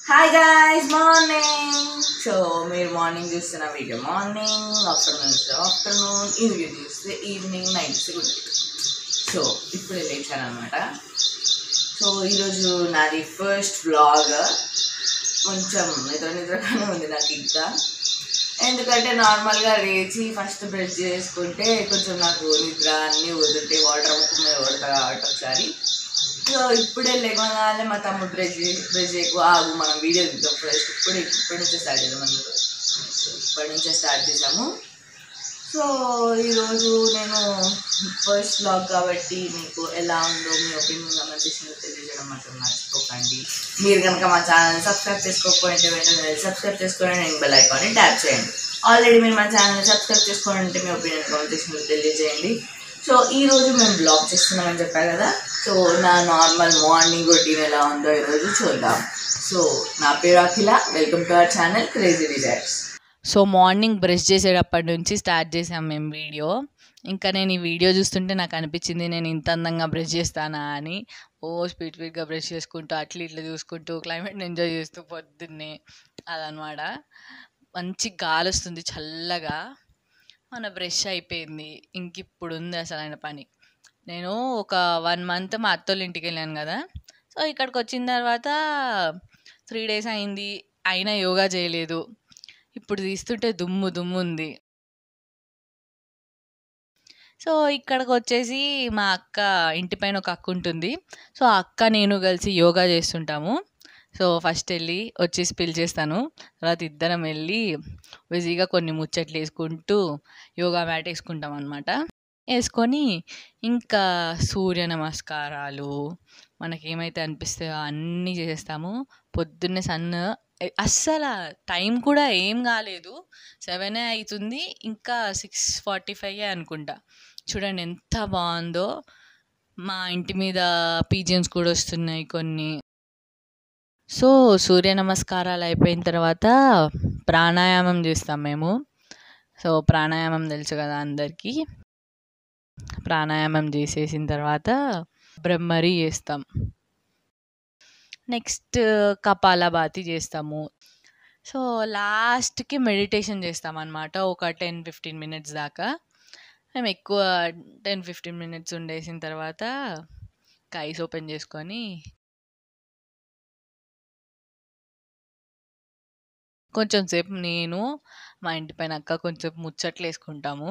Hi guys morning so మీరు morning చూస్తున్న video morning afternoon afternoon ఈ వీడియో చూస్తే ఈవినింగ్ నైట్ గుడ్ సో ఇప్పుడే లేచాను అనమాట సో ఈరోజు నాది ఫస్ట్ వ్లాగ్ కొంచెం నిద్ర నిద్రగానే ఉంది నాకు ఇంకా ఎందుకంటే నార్మల్గా లేచి ఫస్ట్ బ్రష్ చేసుకుంటే కొంచెం నాకు నిద్ర అన్నీ వదులుతే వాటర్ ముక్కు మీద కొడతా కాబట్టి ఒకసారి సో ఇప్పుడే లేవగానే మా తమ్ముడు బ్రష్ బ్రష్ ఎక్కువ ఆగు మనం వీడియో తీద్దాం ఫస్ట్ ఇప్పుడు ఇప్పటి నుంచే స్టార్ట్ చేద్దాం అందరూ సో ఇప్పటి నుంచే స్టార్ట్ చేసాము సో ఈరోజు నేను ఫస్ట్ బ్లాగ్ కాబట్టి మీకు ఎలా ఉందో మీ ఒపీనియన్ కమెంట్ సెక్షన్లో తెలియజేయడం మాత్రం మర్చిపోకండి మీరు కనుక మా ఛానల్ సబ్స్క్రైబ్ చేసుకోకపోతే వెంటనే సబ్స్క్రైబ్ చేసుకోండి నేను బెల్ ఐకాన్ని ట్యాప్ చేయండి ఆల్రెడీ మీరు మా ఛానల్ సబ్స్క్రైబ్ చేసుకోవాలంటే మీ ఒపీనియన్ కమెంట్ సెక్షన్లో తెలియజేయండి సో ఈ రోజు మేము బ్లాగ్ చేస్తున్నామని చెప్పా కదా సో నా నార్మల్ మార్నింగ్ రొటీన్ ఎలా ఉందో ఈరోజు చూద్దాం సో నా పేరు Akhila welcome to our channel crazy desires so morning brush చేసేటప్పటి నుంచి స్టార్ట్ చేసాం మేము వీడియో ఇంకా నేను ఈ వీడియో చూస్తుంటే నాకు అనిపించింది నేను ఇంత అందంగా బ్రష్ చేస్తానా అని ఓ స్పీడ్ స్పీడ్గా బ్రష్ చేసుకుంటూ అట్లా ఇట్లా చూసుకుంటూ క్లైమేట్ని ఎంజాయ్ చేస్తూ పొద్దున్నే అదనమాట మంచి గాలి వస్తుంది చల్లగా మన బ్రష్ అయిపోయింది ఇంక ఇప్పుడు ఉంది అసలైన పని నేను ఒక వన్ మంత్ మా అత్తోళ్ళ ఇంటికి వెళ్ళాను కదా సో ఇక్కడికి వచ్చిన తర్వాత త్రీ డేస్ అయింది అయినా యోగా చేయలేదు ఇప్పుడు తీస్తుంటే దుమ్ము దుమ్ము ఉంది సో ఇక్కడికి వచ్చేసి మా అక్క ఇంటి పైన ఒక అక్క ఉంటుంది సో ఆ అక్క నేను కలిసి యోగా చేస్తుంటాము సో ఫస్ట్ వెళ్ళి వచ్చేసి పిలిచేస్తాను తర్వాత ఇద్దరం వెళ్ళి బిజీగా కొన్ని ముచ్చట్లు వేసుకుంటూ యోగా మ్యాట్ వేసుకుంటాం అనమాట వేసుకొని ఇంకా సూర్య నమస్కారాలు మనకేమైతే అనిపిస్తాయో అన్నీ చేసేస్తాము పొద్దున్నే సన్ అస్సలు టైం కూడా ఏం కాలేదు సెవెనే అవుతుంది ఇంకా సిక్స్ ఫార్టీ ఫైవ్ అనుకుంటా చూడండి ఎంత బాగుందో మా ఇంటి మీద పీజియన్స్ కూడా వస్తున్నాయి కొన్ని సో సూర్య నమస్కారాలు అయిపోయిన తర్వాత ప్రాణాయామం చేస్తాం మేము సో ప్రాణాయామం తెలుసు కదా అందరికీ ప్రాణాయామం చేసేసిన తర్వాత బ్రహ్మరి చేస్తాం నెక్స్ట్ కపాలభాతి చేస్తాము సో లాస్ట్కి మెడిటేషన్ చేస్తాం అనమాట ఒక టెన్ ఫిఫ్టీన్ మినిట్స్ దాకా మేము ఎక్కువ టెన్ ఫిఫ్టీన్ మినిట్స్ ఉండేసిన తర్వాత ఐస్ ఓపెన్ చేసుకొని కొంచెం సేపు నేను మా ఇంటి పైన అక్క కొంచెం ముచ్చట్లు వేసుకుంటాము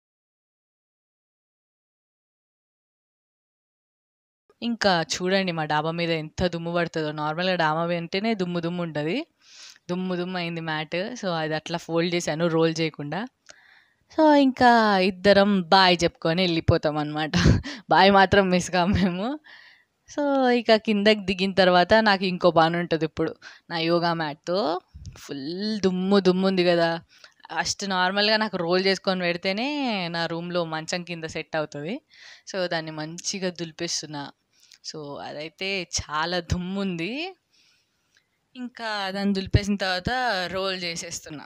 ఇంకా చూడండి మా డాబా మీద ఎంత దుమ్ము పడుతుందో నార్మల్గా డాబా అంటేనే దుమ్ము దుమ్ము ఉంటుంది దుమ్ము దుమ్ము అయింది మ్యాట్ సో అది అట్లా ఫోల్డ్ చేశాను రోల్ చేయకుండా సో ఇంకా ఇద్దరం బాయ్ చెప్పుకొని వెళ్ళిపోతాం అనమాట బాయ్ మాత్రం మిస్ కాం మేము సో ఇక కిందకి దిగిన తర్వాత నాకు ఇంకో పని ఉంటుంది ఇప్పుడు నా యోగా మ్యాట్తో ఫుల్ దుమ్ము దుమ్ము ఉంది కదా ఫస్ట్ నార్మల్గా నాకు రోల్ చేసుకొని పెడితేనే నా రూమ్లో మంచం కింద సెట్ అవుతుంది సో దాన్ని మంచిగా దులిపిస్తున్నా సో అదైతే చాలా దుమ్ము ఉంది ఇంకా దాన్ని దులిపేసిన తర్వాత రోల్ చేసేస్తున్నా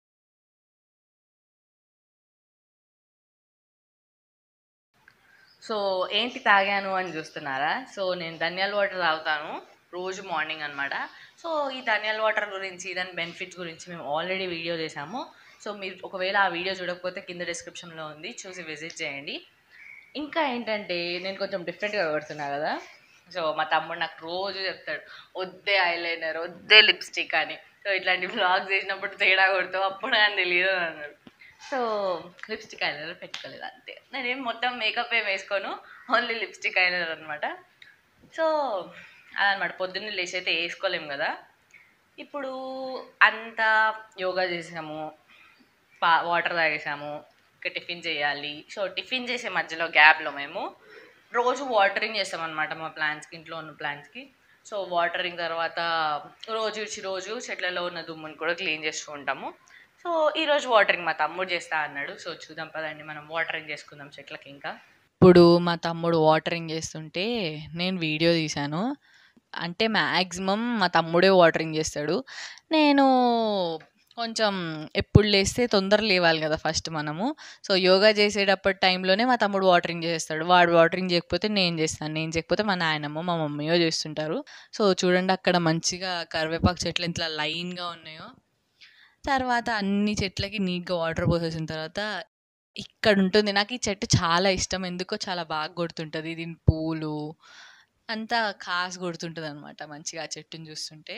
సో ఏంటి తాగాను అని చూస్తున్నారా సో నేను ధనియాల వాటర్ తాగుతాను రోజు మార్నింగ్ అనమాట సో ఈ ధనియాల వాటర్ గురించి దాని బెనిఫిట్స్ గురించి మేము ఆల్రెడీ వీడియో చేసాము సో మీరు ఒకవేళ ఆ వీడియో చూడకపోతే కింద డిస్క్రిప్షన్లో ఉంది చూసి విజిట్ చేయండి ఇంకా ఏంటంటే నేను కొంచెం డిఫరెంట్గా కొడుతున్నా కదా సో మా తమ్ముడు నాకు రోజు చెప్తాడు వద్దే ఐలైనర్ వద్దే లిప్స్టిక్ అని సో ఇట్లాంటి బ్లాగ్స్ చేసినప్పుడు తేడా కొడతావు అప్పుడు అని తెలియదు అని అన్నాడు సో లిప్స్టిక్ ఐలైనర్ పెట్టుకోలేదు అంతే నేనేం మొత్తం మేకప్ ఏం వేసుకోను ఓన్లీ లిప్స్టిక్ ఐలైనర్ అనమాట సో అదనమాట పొద్దున్నే లేచి అయితే వేసుకోలేము కదా ఇప్పుడు అంతా యోగా చేసాము పా వాటర్ తాగేసాము ఇంకా టిఫిన్ చేయాలి సో టిఫిన్ చేసే మధ్యలో గ్యాప్లో మేము రోజు వాటరింగ్ చేస్తామన్నమాట మా ప్లాంట్స్కి ఇంట్లో ఉన్న ప్లాంట్స్కి సో వాటరింగ్ తర్వాత రోజు ఇచ్చి రోజు చెట్లలో ఉన్న దుమ్ముని కూడా క్లీన్ చేస్తూ ఉంటాము సో ఈరోజు వాటరింగ్ మా తమ్ముడు చేస్తా అన్నాడు సో చూద్దాం పదండి మనం వాటరింగ్ చేసుకుందాం చెట్లకి ఇంకా ఇప్పుడు మా తమ్ముడు వాటరింగ్ చేస్తుంటే నేను వీడియో తీశాను అంటే మ్యాక్సిమం మా తమ్ముడే వాటరింగ్ చేస్తాడు నేను కొంచెం ఎప్పుడు లేస్తే తొందర లేవాలి కదా ఫస్ట్ మనము. సో, యోగా చేసేటప్పటి టైంలోనే మా తమ్ముడు వాటరింగ్ చేసేస్తాడు. వాడు వాటరింగ్ చేయకపోతే నేను చేస్తాను. నేను చేయకపోతే మా నాయనమ్మో, మా మమ్మీయో చేస్తుంటారు. సో, చూడండి అక్కడ మంచిగా కరివేపాకు చెట్లు ఎంత లైన్‌గా ఉన్నాయో. తర్వాత అన్ని చెట్లకి నీట్‌గా వాటర్ పోసేసిన తర్వాత ఇక్కడుంటుంది. నాకు ఈ చెట్టు చాలా ఇష్టం. ఎందుకో చాలా బాగా కొడుతుంటది. దీని పూలు అంతా కాసి కొడుతుంటదనమాట మంచిగా ఆ చెట్టుని చూస్తుంటే.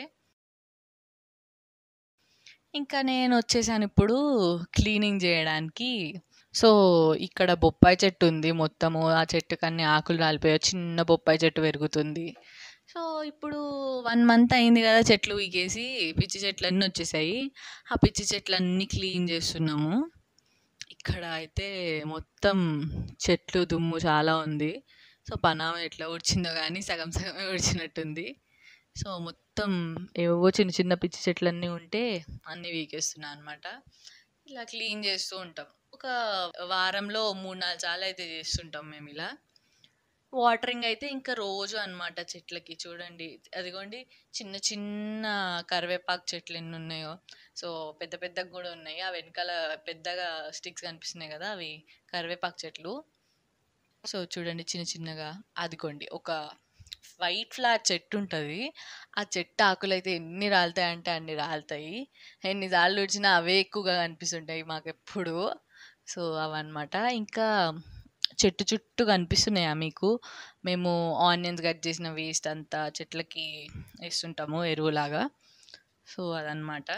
ఇంకా నేనొచ్చేసానిప్పుడు క్లీనింగ్ జేయడానికి. సో, ఇక్కడ బొప్పాయి చెట్టు ఉంది మొత్తము. ఆ చెట్టుకన్ని ఆకులు రాలిపోయాయి. చిన్న బొప్పాయి చెట్టు పెరుగుతుంది. సో, ఇప్పుడు 1 మంత్ అయింది గదా! చెట్లు పీకేసి పిచ్చి చెట్లన్నీ వచ్చేసాయి. ఆ పిచ్చి చెట్లన్నీ క్లీన్ చేస్తున్నాము. ఇక్కడ అయితే మొత్తం చెట్లు దుమ్ము చాలా ఉంది. సో, పనామె ఎట్లా ఊడ్చిందో గానీ సగం సగమే ఊడ్చినట్టుంది. సో, మొత్తం ఏవేవో చిన్న చిన్న పిచ్చి చెట్లన్నీ ఉంటే అన్నీ పీకేస్తున్నా అనమాట. ఇలా క్లీన్ చేస్తూ ఉంటాం. ఒక వారంలో 3, 4 సార్లయితే చేస్తుంటాం మేమిలా. వాటరింగ్ అయితే ఇంకా రోజు అనమాట చెట్లకి. చూడండి అదిగోండి చిన్న చిన్న కరివేపాకు చెట్లు ఎన్నున్నాయో. సో, పెద్ద పెద్దగా గూడా ఉన్నాయి. ఆ వెనకాల పెద్దగా స్టిక్స్ కనిపిస్తున్నాయి గదా! అవి కరివేపాకు చెట్లు. సో, చూడండి చిన్న చిన్నగా అదిగోండి ఒక వైట్ ఫ్లవర్ చెట్టుంటది. ఆ చెట్టు ఆకులైతే ఎన్ని రాలుతాయంటే అన్ని రాలుతాయి. ఎన్ని సార్లు ఊడ్చినా అవే ఎక్కువగా కనిపిస్తుంటాయి మాకెప్పుడు. సో, అవన్నమాట. ఇంకా చెట్టు చుట్టూ కనిపిస్తున్నాయా మీకు? మేము ఆనియన్స్ కట్ చేసిన వేస్ట్ అంతా చెట్లకి ఏస్తుంటాము ఎరువులాగా. సో, అదనమాట.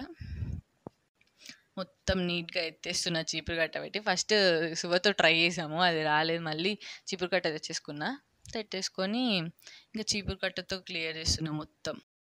మొత్తం నీట్‌గా ఎత్తేస్తున్నా చీపురు కట్ట పెట్టి. ఫస్ట్ సువ్వతో ట్రై చేసాము. అది రాలేదు. మళ్ళీ చీపురు కట్ట తెచ్చేసుకున్నా. తెచ్చేసుకొని ఇంక చీపురు కట్టతో క్లియర్ చేస్తున్నా మొత్తం.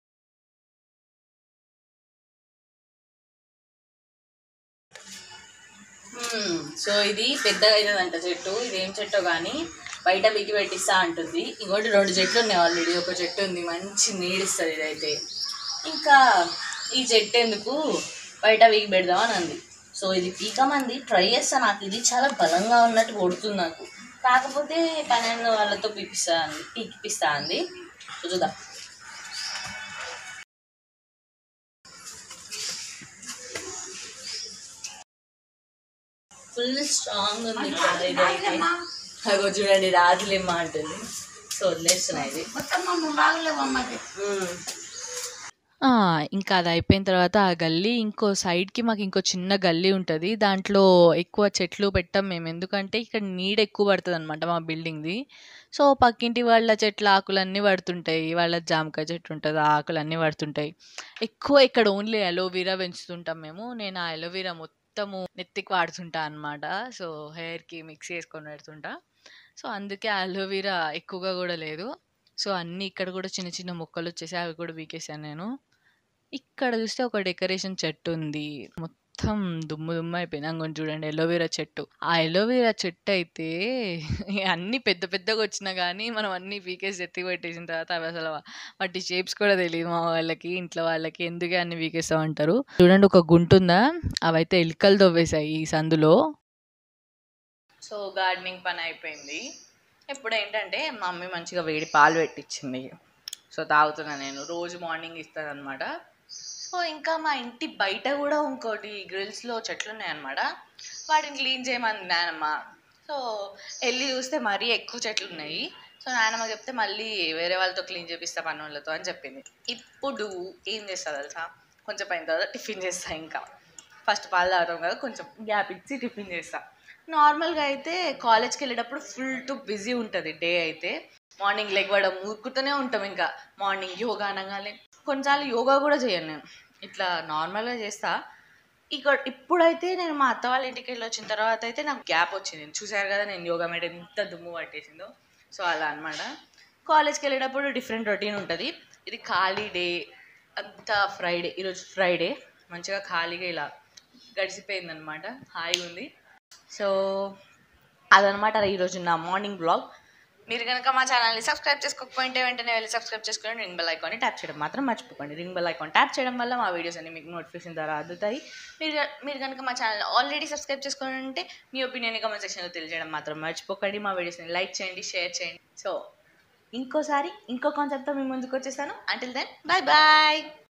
హ్మ్. సో, ఇది పెద్దగా అయితదంట చెట్టు. ఇదేం చెట్టో గానీ బయట పీకి పెట్టిస్తా అంటుంది. ఇంకోటి 2 చెట్లున్నాయి ఆల్రెడీ. ఒక చెట్టు ఉంది. మంచి నీడిస్తది ఇదైతే. ఇంకా ఈ చెట్టు ఎందుకు బయట పీకి పెడదాం అని అంది. సో, ఇది పీకమంది. ట్రై చేస్తా. నాకు ఇది చాలా బలంగా ఉన్నట్టు కొడుతుంది నాకు. కాకపోతే పనైన వాళ్ళతో పీకిస్తా అంది. పీకిపిస్తా అంది. సో, చూద్దాం. ఫుల్ స్ట్రాంగ్ ఉంది ఇక్కడ ఇదైతే. అగో చూడండి రాజులేమ్మ అంటుంది. సో, వదిలేస్తున్నా ఇది. హ్మ్. ఆ! ఇంకా అది అయిపోయిన తర్వాత ఆ గల్లీ ఇంకో సైడ్‌కి మాకు ఇంకో చిన్న గల్లీ ఉంటది. దాంట్లో ఎక్కువ చెట్లు పెట్టం మేము. ఎందుకంటే ఇక్కడ నీడ ఎక్కువ పడతదనమాట మా బిల్డింగ్‌ది. సో, పక్కింటి వాళ్ళ చెట్ల ఆకులన్నీ పడుతుంటాయి. వాళ్ళ జామకాయ చెట్టు ఉంటది. ఆ ఆకులన్నీ పడుతుంటాయి. ఎక్కువ ఇక్కడ ఓన్లీ అలోవెరా పెంచుతుంటాం మేము. నేను ఆ అలోవెరా మొత్తము నెత్తికి వాడుతుంటా అనమాట. సో, హెయిర్‌కి మిక్స్ చేసుకొని పెడుతుంటా. సో, అందుకే అలోవెరా ఎక్కువగా గూడా లేదు. సో, అన్నీ ఇక్కడ గూడా చిన్న చిన్న మొక్కలొచ్చేసాయి. అవి కూడా పీకేసాను నేను. ఇక్కడ చూస్తే ఒక డెకరేషన్ చెట్టుంది. మొత్తం దుమ్ము దుమ్ము అయిపోయింది. అంగోండి చూడండి అలోవెరా చెట్టు. ఆ అలోవెరా చెట్టయితే అన్నీ పెద్ద పెద్దగొచ్చినా గానీ మనం అన్నీ పీకేసి ఎత్తి పెట్టేసిన తర్వాత అవి అసలు వాటి షేప్స్ కూడా తెలీదు మా వాళ్ళకి, ఇంట్లో వాళ్ళకి. ఎందుకే అన్ని పీకేస్తావు అంటారు. చూడండి ఒక గుంటుందా? అవైతే ఎలుకలు దవ్వేశాయి ఈ సందులో. సో, గార్డెనింగ్ పని అయిపోయింది. ఇప్పుడేంటంటే మా మమ్మీ మంచిగా వేడి పాలు పెట్టిచ్చింది. సో, తాగుతున్నా నేను. రోజు మార్నింగ్ ఇస్తదనమాట. సో, ఇంకా మా ఇంటి బయట గూడా ఇంకోటి గ్రిల్స్‌లో చెట్లున్నాయనమాట. వాటిని క్లీన్ చేయమంది నాయనమ్మ. సో, ఎళ్లి చూస్తే మరీ ఎక్కువ చెట్లున్నాయి. సో, నాయనమ్మ చెప్తే మళ్ళీ వేరే వాళ్ళతో క్లీన్ చేపిస్తా పనోళ్ళతో అని చెప్పింది. ఇప్పుడు ఏం చేస్తా తెలుసా? కొంచెం అయిన తర్వాత టిఫిన్ చేస్తా ఇంకా. ఫస్ట్ పాలు తాగుతాం కదా! కొంచెం గ్యాప్ ఇచ్చి టిఫిన్ చేస్తా. నార్మల్‌గా అయితే కాలేజ్‌కెళ్ళేటప్పుడు ఫుల్ టు బిజీ ఉంటది డే అయితే. మార్నింగ్ లెగవడం ఉరుకుతూనే ఉంటాం ఇంకా. మార్నింగ్ యోగా అనంగానే కొన్నిసార్లు యోగా గూడా చేయను నేను. ఇట్లా నార్మల్‌గా చేస్తా. ఇక ఇప్పుడైతే నేను మా అత్త వాళ్ళ ఇంటికెళ్ళొచ్చిన తర్వాత అయితే నాకు గ్యాప్ వచ్చింది. చూసారు కదా నేను యోగా మ్యాట్ ఎంత దుమ్ము పట్టేసిందో. సో, అలా అనమాట. కాలేజ్‌కెళ్ళేటప్పుడు డిఫరెంట్ రొటీన్ ఉంటది. ఇది ఖాళీ డే. అంతా ఫ్రైడే. ఈరోజు ఫ్రైడే. మంచిగా ఖాళీగా ఇలా గడిచిపోయిందనమాట. హాయిగుంది. సో, అదనమాట ఈరోజు నా మార్నింగ్ వ్లాగ్. మీరు గనక మా ఛానల్‌ని సబ్స్క్రైబ్ చేసుకోకపోయింటే వెంటనే వెళ్లి సబ్స్క్రైబ్ చేసుకొని రింగ్ బెల్ ఐకాన్‌ని ట్యాప్ చేయడం మాత్రం మర్చిపోకండి. రింగ్ బెల్ ఐకాన్ ట్యాప్ చేయడం వల్ల మా వీడియోస్ అన్నీ మీకు నోటిఫికేషన్ ద్వారా అందుతాయి. మీరు గ మీరు గనక మా ఛానల్‌ని ఆల్రెడీ సబ్స్క్రైబ్ చేసుకొని ఉంటే మీ ఒపీనియన్‌ని కామెంట్ సెక్షన్‌లో తెలియజేయడం మాత్రం మర్చిపోకండి. మా వీడియోస్‌ని లైక్ చేయండి, షేర్ చేయండి. సో, ఇంకోసారి ఇంకో కాన్సెప్ట్‌తో మీ ముందుకొచ్చేస్తాను. Until then bye bye.